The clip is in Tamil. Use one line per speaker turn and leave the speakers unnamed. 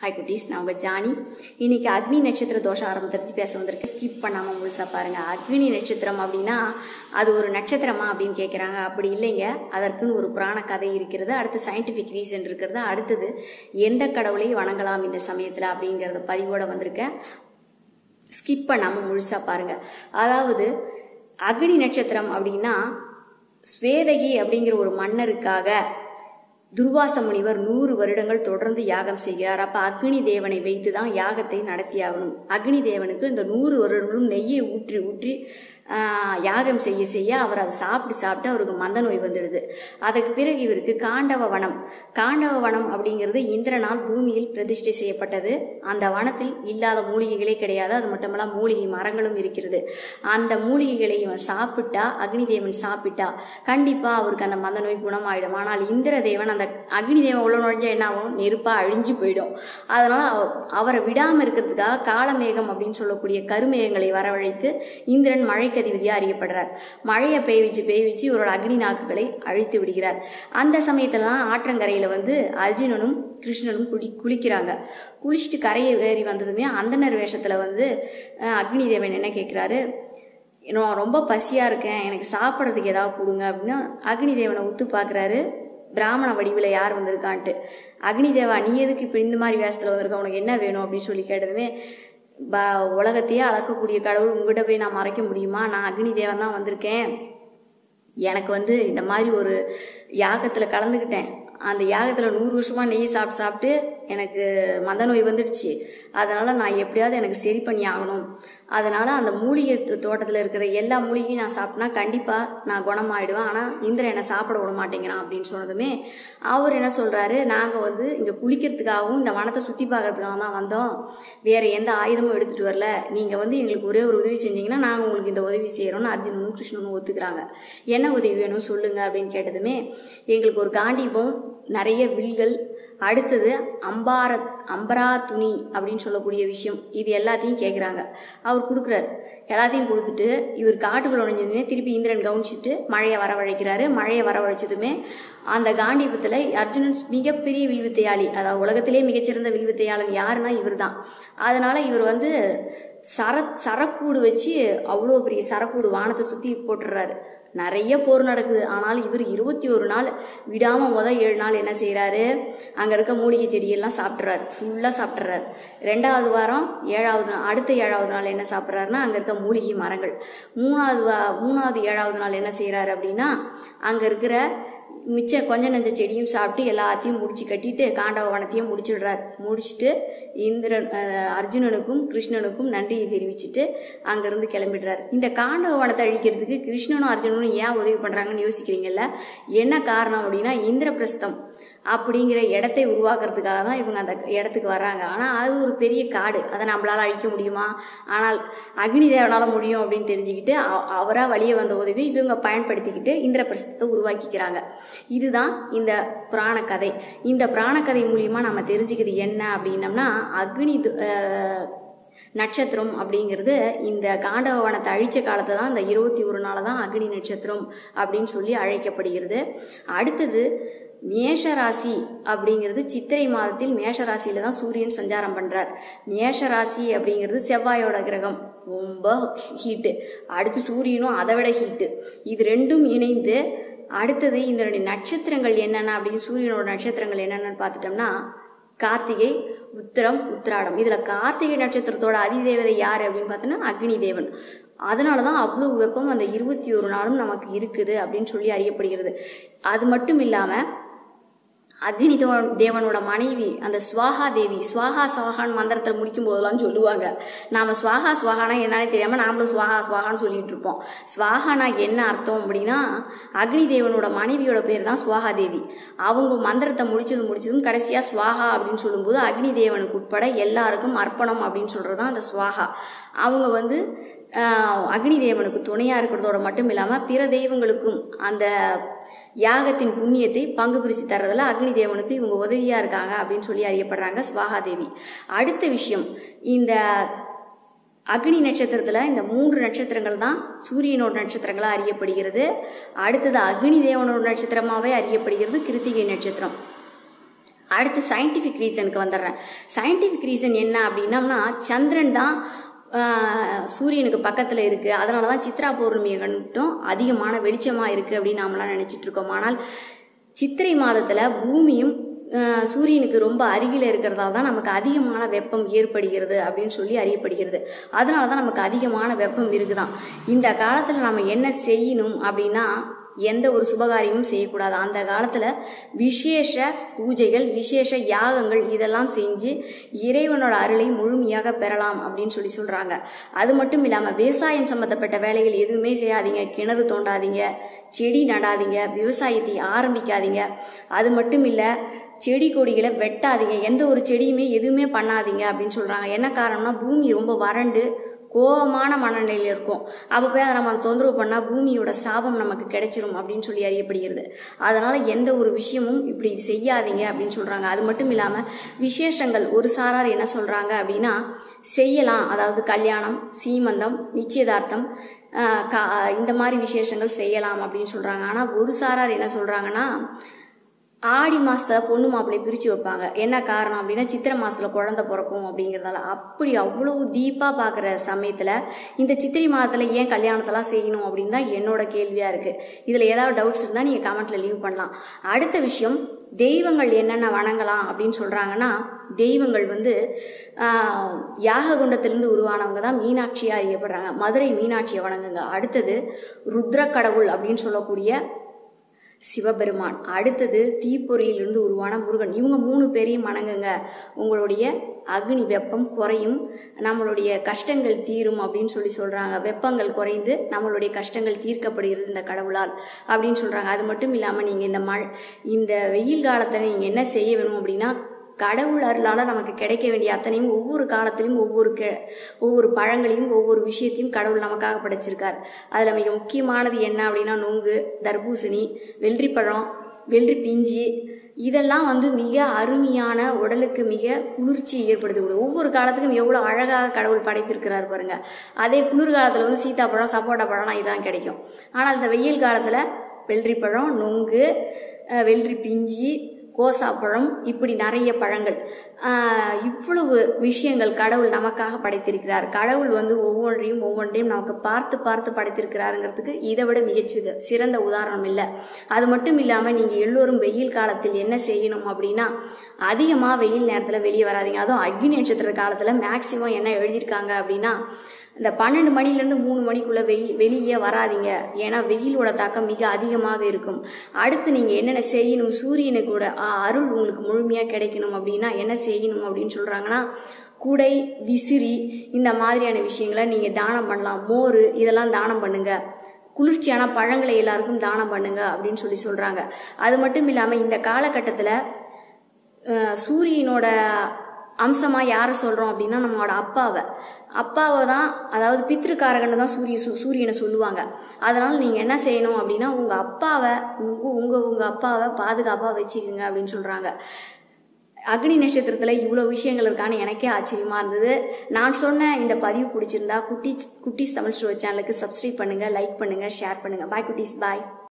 ஹாய் குட்டீஸ் நான் உங்கள் ஜானி இன்னைக்கு அக்னி நட்சத்திர தோஷ ஆரம்பத்தை பற்றி பேச வந்திருக்கேன் ஸ்கிப் பண்ணாமல் முழுசாக பாருங்கள் அக்னி நட்சத்திரம் அப்படின்னா அது ஒரு நட்சத்திரமா அப்படின்னு கேட்குறாங்க அப்படி இல்லைங்க அதற்குன்னு ஒரு புராண கதை இருக்கிறது அடுத்து சயின்டிஃபிக் ரீசன் இருக்கிறது அடுத்தது எந்த கடவுளை வணங்கலாம் இந்த சமயத்தில் அப்படிங்கிறத பதிவோட வந்திருக்கேன் ஸ்கிப் பண்ணாமல் முழுசாக பாருங்கள் அதாவது அக்னி நட்சத்திரம் அப்படின்னா ஸ்வேதகி அப்படிங்கிற ஒரு மன்னருக்காக துர்வாச முனிவர் நூறு வருடங்கள் தொடர்ந்து யாகம் செய்கிறார் அப்ப அக்னி தேவனை வைத்து தான் யாகத்தை நடத்தியாகணும் அக்னி தேவனுக்கு இந்த நூறு வருடங்களும் நெய்யை ஊற்றி ஊற்றி ஆஹ், யாகம் செய்ய செய்ய அவர் அதை சாப்பிட்டு சாப்பிட்டு அவருக்கு மந்த நோய் வந்துடுது அதற்கு பிறகு இவருக்கு காண்டவ வனம் காண்டவ வனம் அப்படிங்கிறது இந்திரனால் பூமியில் பிரதிஷ்டை செய்யப்பட்டது அந்த வனத்தில் இல்லாத மூலிகைகளே கிடையாது அது மட்டுமல்ல மூலிகை மரங்களும் இருக்கிறது அந்த மூலிகைகளை இவன் சாப்பிட்டா அக்னி தேவன் சாப்பிட்டா கண்டிப்பா அவருக்கு அந்த மந்த நோய் குணமாயிடும் ஆனால் இந்திர தேவன் அந்த அக்னி தேவன் உள்ள நுழைஞ்சா என்ன ஆகும் நெருப்பா அழிஞ்சு போயிடும் அதனால அவ- அவரை விடாம இருக்கிறதுக்காக காலமேகம் அப்படின்னு சொல்லக்கூடிய கருமேகங்களை வரவழைத்து இந்திரன் மழைக்கு அதிபதியா அறியப்படுறார் மழையை பெய்ய வச்சு பெய்ய வச்சு இவரோட அக்னி நாக்குகளை அழித்து விடுகிறார் அந்த சமயத்துல தான் ஆற்றங்கரையில வந்து அர்ஜுனனும் கிருஷ்ணனும் குளி குளிக்கிறாங்க குளிச்சுட்டு கரையை ஏறி வந்ததுமே அந்தனர் வேஷத்துல வந்து அஹ், அக்னி தேவன் என்ன கேட்கிறாரு நான் ரொம்ப பசியாக இருக்கேன் எனக்கு சாப்பிட்றதுக்கு ஏதாவது கொடுங்க அப்படின்னு அக்னி தேவனை உத்து பார்க்குறாரு பிராமண வடிவில் யார் வந்திருக்கான்ட்டு அக்னி தேவா நீ எதுக்கு இப்போ இந்த மாதிரி வேஷத்தில் வந்திருக்க உனக்கு என்ன வேணும் அப்படின்னு சொல்லி கேட்டதுமே ப உலகத்தையே அளக்கக்கூடிய கடவுள் உங்ககிட்ட போய் நான் மறைக்க முடியுமா நான் அக்னி தேவன் தான் வந்திருக்கேன் எனக்கு வந்து இந்த மாதிரி ஒரு யாகத்தில் கலந்துக்கிட்டேன் அந்த யாகத்தில் நூறு வருஷமாக நெய் சாப்பிட்டு சாப்பிட்டு எனக்கு மந்த நோய் வந்துடுச்சு அதனால் நான் எப்படியாவது எனக்கு சரி பண்ணி ஆகணும் அதனால் அந்த மூலிகை தோட்டத்தில் இருக்கிற எல்லா மூலிகையும் நான் சாப்பிட்டேன்னா கண்டிப்பாக நான் குணமாயிடுவேன் ஆனால் இந்திரன் என்னை சாப்பிட விட மாட்டேங்கிறான் அப்படின்னு சொன்னதுமே அவர் என்ன சொல்கிறாரு நாங்கள் வந்து இங்கே குளிக்கிறதுக்காகவும் இந்த வனத்தை சுற்றி பார்க்கறதுக்காக தான் வந்தோம் வேறு எந்த ஆயுதமும் எடுத்துகிட்டு வரல நீங்கள் வந்து எங்களுக்கு ஒரே ஒரு உதவி செஞ்சீங்கன்னா நாங்கள் உங்களுக்கு இந்த உதவி செய்கிறோம்னு அர்ஜுனனும் கிருஷ்ணனும் ஒத்துக்கிறாங்க என்ன உதவி வேணும் சொல்லுங்க அப்படின்னு கேட்டதுமே எங்களுக்கு ஒரு காண்டிபம் நிறைய வில்கள் அடுத்தது அம்பார அம்பரா துணி அப்படின்னு சொல்லக்கூடிய விஷயம் இது எல்லாத்தையும் கேட்குறாங்க அவர் கொடுக்குறாரு எல்லாத்தையும் கொடுத்துட்டு இவர் காட்டுக்குள்ள நுழைஞ்சதுமே திருப்பி இந்திரன் கவனிச்சிட்டு மழையை வரவழைக்கிறாரு மழையை வரவழைச்சதுமே அந்த காண்டிபத்தில் அர்ஜுனன் மிகப்பெரிய வில்வித்தையாளி அதாவது உலகத்திலே மிகச்சிறந்த வில்வித்தையாளன் யாருன்னா இவர் தான் அதனால இவர் வந்து சர சரக்கூடு வச்சு அவ்வளோ பெரிய சரக்கூடு வானத்தை சுற்றி போட்டுடுறாரு நிறைய போர் நடக்குது ஆனால் இவர் இருபத்தி ஒரு நாள் விடாம முத ஏழு நாள் என்ன செய்றாரு அங்க இருக்க மூலிகை செடியெல்லாம் சாப்பிட்றாரு ஃபுல்லா சாப்பிட்றாரு ரெண்டாவது வாரம் ஏழாவது நாள் அடுத்த ஏழாவது நாள் என்ன சாப்பிட்றாருன்னா அங்க இருக்க மூலிகை மரங்கள் மூணாவது வா- மூணாவது ஏழாவது நாள் என்ன செய்றாரு அப்படின்னா அங்க இருக்கிற மிச்ச கொஞ்ச நெஞ்ச செடியும் சாப்பிட்டு எல்லாத்தையும் முடிச்சு கட்டிட்டு காண்டவ வனத்தையும் முடிச்சிடுறார் முடிச்சுட்டு இந்திரன் அஹ், அர்ஜுனனுக்கும் கிருஷ்ணனுக்கும் நன்றியை தெரிவிச்சுட்டு அங்கிருந்து கிளம்பிடுறார் இந்த காண்டவ வனத்தை அழிக்கிறதுக்கு கிருஷ்ணனும் அர்ஜுனனும் ஏன் உதவி பண்றாங்கன்னு யோசிக்கிறீங்கல்ல என்ன காரணம் அப்படின்னா இந்திரபிரஸ்தம் அப்படிங்கிற இடத்தை உருவாக்குறதுக்காக தான் இவங்க அந்த இடத்துக்கு வர்றாங்க ஆனால் அது ஒரு பெரிய காடு அதை நம்மளால அழிக்க முடியுமா ஆனால் அக்னி தேவனால முடியும் அப்படின்னு தெரிஞ்சுக்கிட்டு அவராக வழியே வந்த உதவி இவங்க பயன்படுத்திக்கிட்டு இந்திரபிரஸ்தத்தை உருவாக்கிக்கிறாங்க இதுதான் இந்த புராண கதை இந்த புராண கதை மூலியமா நம்ம தெரிஞ்சுக்கிறது என்ன அப்படின்னம்னா அக்னி து- அஹ், நட்சத்திரம் அப்படிங்கிறது இந்த காண்டவ வனத்தை அழிச்ச காலத்தை தான் இந்த இருபத்தி ஒரு நாளை தான் அக்னி நட்சத்திரம் அப்படின்னு சொல்லி அழைக்கப்படுகிறது அடுத்தது மேஷராசி அப்படிங்கிறது சித்திரை மாதத்தில் மேஷராசியில தான் சூரியன் சஞ்சாரம் பண்றார் மேஷராசி அப்படிங்கிறது செவ்வாயோட கிரகம் ரொம்ப ஹீட்டு அடுத்து சூரியனும் அதை விட ஹீட்டு இது ரெண்டும் இணைந்து அடுத்தது இதனுடைய நட்சத்திரங்கள் என்னென்ன அப்படின்னு சூரியனோட நட்சத்திரங்கள் என்னென்னு பார்த்துட்டோம்னா கார்த்திகை உத்திரம் உத்திராடம் இதுல கார்த்திகை நட்சத்திரத்தோட அதிதேவதை யார் அப்படின்னு பார்த்தோன்னா அக்னி தேவன் அதனால தான் அவ்வளோ வெப்பம் அந்த இருபத்தி ஒரு நாளும் நமக்கு இருக்குது அப்படின்னு சொல்லி அறியப்படுகிறது அது மட்டும் இல்லாமல் அக்னி தேவ- தேவனோட மனைவி அந்த ஸ்வாகா தேவி ஸ்வாகா ஸ்வாகான் மந்திரத்தில் முடிக்கும் போதெல்லாம் சொல்லுவாங்க நாம ஸ்வாகா ஸ்வாகானா என்னன்னே தெரியாம நாமளும் ஸ்வாகா ஸ்வாகான்னு சொல்லிட்டு இருப்போம் ஸ்வாகானா என்ன அர்த்தம் அப்படின்னா அக்னி தேவனோட மனைவியோட பேர் தான் ஸ்வாகா தேவி அவங்க மந்திரத்தை முடிச்சதும் முடிச்சதும் கடைசியா ஸ்வாகா அப்படின்னு சொல்லும்போது அக்னி தேவனுக்கு உட்பட எல்லாருக்கும் அர்ப்பணம் அப்படின்னு சொல்றது தான் அந்த ஸ்வாகா அவங்க வந்து ஆஹ், அக்னி தேவனுக்கு துணையா இருக்கிறதோட மட்டும் இல்லாம பிற தெய்வங்களுக்கும் அந்த யாகத்தின் புண்ணியத்தை பங்கு பிரித்து தர்றதுல அக்னி தேவனுக்கு இவங்க உதவியா இருக்காங்க அப்படின்னு சொல்லி அறியப்படுறாங்க ஸ்வாகா தேவி அடுத்த விஷயம் இந்த அக்னி நட்சத்திரத்துல இந்த மூன்று நட்சத்திரங்கள் தான் சூரியனோட நட்சத்திரங்களா அறியப்படுகிறது அடுத்தது அக்னி தேவனோட நட்சத்திரமாவே அறியப்படுகிறது கிருத்திகை நட்சத்திரம் அடுத்து சயின்டிஃபிக் ரீசனுக்கு வந்துடுறேன் சயின்டிஃபிக் ரீசன் என்ன அப்படின்னம்னா சந்திரன் தான் ஆஹ், சூரியனுக்கு பக்கத்தில் இருக்குது அதனால தான் சித்ரா பௌர்ணமியை கண்டும் அதிகமான வெளிச்சமாக இருக்குது அப்படின்னு நாமெல்லாம் நினச்சிட்டு இருக்கோம் ஆனால் சித்திரை மாதத்தில் பூமியும் ஆஹ், சூரியனுக்கு ரொம்ப அருகில் இருக்கிறதால தான் நமக்கு அதிகமான வெப்பம் ஏற்படுகிறது அப்படின்னு சொல்லி அறியப்படுகிறது அதனால தான் நமக்கு அதிகமான வெப்பம் இருக்குதாம் இந்த காலத்தில் நம்ம என்ன செய்யணும் அப்படின்னா எந்த ஒரு சுபகாரியமும் செய்யக்கூடாது அந்த காலத்தில் விசேஷ பூஜைகள் விசேஷ யாகங்கள் இதெல்லாம் செஞ்சு இறைவனோட அருளை முழுமையாக பெறலாம் அப்படின்னு சொல்லி சொல்கிறாங்க அது மட்டும் இல்லாமல் விவசாயம் சம்மந்தப்பட்ட வேலைகள் எதுவுமே செய்யாதீங்க கிணறு தோண்டாதீங்க செடி நடாதீங்க விவசாயத்தை ஆரம்பிக்காதீங்க அது மட்டும் இல்லை செடி கொடிகளை வெட்டாதீங்க எந்த ஒரு செடியுமே எதுவுமே பண்ணாதீங்க அப்படின்னு சொல்கிறாங்க என்ன காரணம்னா பூமி ரொம்ப வறண்டு கோபமான மனநிலையில் இருக்கும் அப்போ போய் அதை நம்ம தொந்தரவு பண்ணால் பூமியோட சாபம் நமக்கு கிடைச்சிரும் அப்படின்னு சொல்லி அறியப்படுகிறது அதனால் எந்த ஒரு விஷயமும் இப்படி செய்யாதீங்க அப்படின்னு சொல்கிறாங்க அது மட்டும் இல்லாமல் விசேஷங்கள் ஒரு சாரார் என்ன சொல்கிறாங்க அப்படின்னா செய்யலாம் அதாவது கல்யாணம் சீமந்தம் நிச்சயதார்த்தம் ஆஹ் கா இந்த மாதிரி விசேஷங்கள் செய்யலாம் அப்படின்னு சொல்கிறாங்க ஆனால் ஒரு சாரார் என்ன சொல்கிறாங்கன்னா ஆடி மாசத்துல பொண்ணு மாப்பிள்ளை பிரித்து வைப்பாங்க என்ன காரணம் அப்படின்னா சித்திரை மாசத்துல குழந்தை பிறக்கும் அப்படிங்கிறதால அப்படி அவ்வளவு டீப்பாக பார்க்குற சமயத்தில் இந்த சித்திரை மாதத்தில் ஏன் கல்யாணத்தெல்லாம் செய்யணும் அப்படின்னு தான் என்னோட கேள்வியாக இருக்குது இதில் ஏதாவது டவுட்ஸ் இருந்தால் நீங்கள் கமெண்ட்டில் லீவ் பண்ணலாம் அடுத்த விஷயம் தெய்வங்கள் என்னென்ன வணங்கலாம் அப்படின்னு சொல்கிறாங்கன்னா தெய்வங்கள் வந்து ஆஹ், யாக குண்டத்திலிருந்து உருவானவங்க தான் மீனாட்சியாக அறியப்படுறாங்க மதுரை மீனாட்சியை வணங்குங்க அடுத்தது ருத்ர கடவுள் அப்படின்னு சொல்லக்கூடிய சிவபெருமான் அடுத்தது தீப்பொறியிலிருந்து உருவான முருகன் இவங்க மூணு பேரையும் வணங்குங்க உங்களுடைய அக்னி வெப்பம் குறையும் நம்மளுடைய கஷ்டங்கள் தீரும் அப்படின்னு சொல்லி சொல்கிறாங்க வெப்பங்கள் குறைந்து நம்மளுடைய கஷ்டங்கள் தீர்க்கப்படுகிறது இந்த கடவுளால் அப்படின்னு சொல்கிறாங்க அது மட்டும் இல்லாமல் நீங்கள் இந்த மழை இந்த வெயில் காலத்தில் நீங்கள் என்ன செய்ய வேணும் அப்படின்னா கடவுள் அருளால் நமக்கு கிடைக்க வேண்டிய அத்தனையும் ஒவ்வொரு காலத்திலையும் ஒவ்வொரு கெ ஒவ்வொரு பழங்களையும் ஒவ்வொரு விஷயத்தையும் கடவுள் நமக்காக படைச்சிருக்கார் அதில் மிக முக்கியமானது என்ன அப்படின்னா நொங்கு தர்பூசணி வெள்ளரிப்பழம் வெள்ளரி பிஞ்சு இதெல்லாம் வந்து மிக அருமையான உடலுக்கு மிக குளிர்ச்சி ஏற்படுத்தக்கூடிய ஒவ்வொரு காலத்துக்கும் எவ்வளோ அழகாக கடவுள் படைத்திருக்கிறார் பாருங்க அதே குளிர் காலத்தில் வந்து சீத்தாப்பழம் சப்போட்டா பழம்லாம் இதெல்லாம் கிடைக்கும் ஆனால் இந்த வெயில் காலத்தில் வெள்ளரிப்பழம் நொங்கு அஹ், வெள்ளரி பிஞ்சு கோசாப்பழம் இப்படி நிறைய பழங்கள் ஆஹ் இவ்வளவு விஷயங்கள் கடவுள் நமக்காக படைத்திருக்கிறார் கடவுள் வந்து ஒவ்வொன்றையும் ஒவ்வொன்றையும் நமக்கு பார்த்து பார்த்து படைத்திருக்கிறாருங்கிறதுக்கு இதை விட மிகச்சி சிறந்த உதாரணம் இல்லை அது மட்டும் இல்லாமல் நீங்கள் எல்லோரும் வெயில் காலத்தில் என்ன செய்யணும் அப்படின்னா அதிகமாக வெயில் நேரத்தில் வெளியே வராதீங்க அதுவும் அக்னி நட்சத்திர காலத்தில் மேக்சிமம் என்ன எழுதியிருக்காங்க அப்படின்னா இந்த பன்னெண்டு மணிலேருந்து மூணு மணிக்குள்ளே வெயி வெளியே வராதீங்க ஏன்னா வெயிலோட தாக்கம் மிக அதிகமாக இருக்கும் அடுத்து நீங்கள் என்னென்ன செய்யணும் சூரியனுக்கூட அ- அருள் உங்களுக்கு முழுமையாக கிடைக்கணும் அப்படின்னா என்ன செய்யணும் அப்படின்னு சொல்கிறாங்கன்னா குடை விசிறி இந்த மாதிரியான விஷயங்களை நீங்கள் தானம் பண்ணலாம் மோர் இதெல்லாம் தானம் பண்ணுங்க குளிர்ச்சியான பழங்களை எல்லாருக்கும் தானம் பண்ணுங்க அப்படின்னு சொல்லி சொல்கிறாங்க அது மட்டும் இல்லாமல் இந்த காலகட்டத்தில் அஹ் சூரியனோட அம்சமாக யாரை சொல்கிறோம் அப்படின்னா நம்மளோட அப்பாவை அப்பாவை தான் அதாவது பித்திருக்காரகன்னு தான் சூரிய சூ- சூரியனை சொல்லுவாங்க அதனால் நீங்கள் என்ன செய்யணும் அப்படின்னா உங்கள் அப்பாவை உங்கள் உங்கள் உங்கள் அப்பாவை பாதுகாப்பாக வச்சுக்கோங்க அப்படின்னு சொல்கிறாங்க அக்னி நட்சத்திரத்தில் இவ்வளோ விஷயங்கள் இருக்கான்னு எனக்கே ஆச்சரியமாக இருந்தது நான் சொன்ன இந்த பதிவு பிடிச்சிருந்தா குட்டீஸ் குட்டீஸ் தமிழ் ஸ்டோரி சேனலுக்கு சப்ஸ்கிரைப் பண்ணுங்கள் லைக் பண்ணுங்கள் ஷேர் பண்ணுங்கள் பாய் குட்டீஸ் பாய்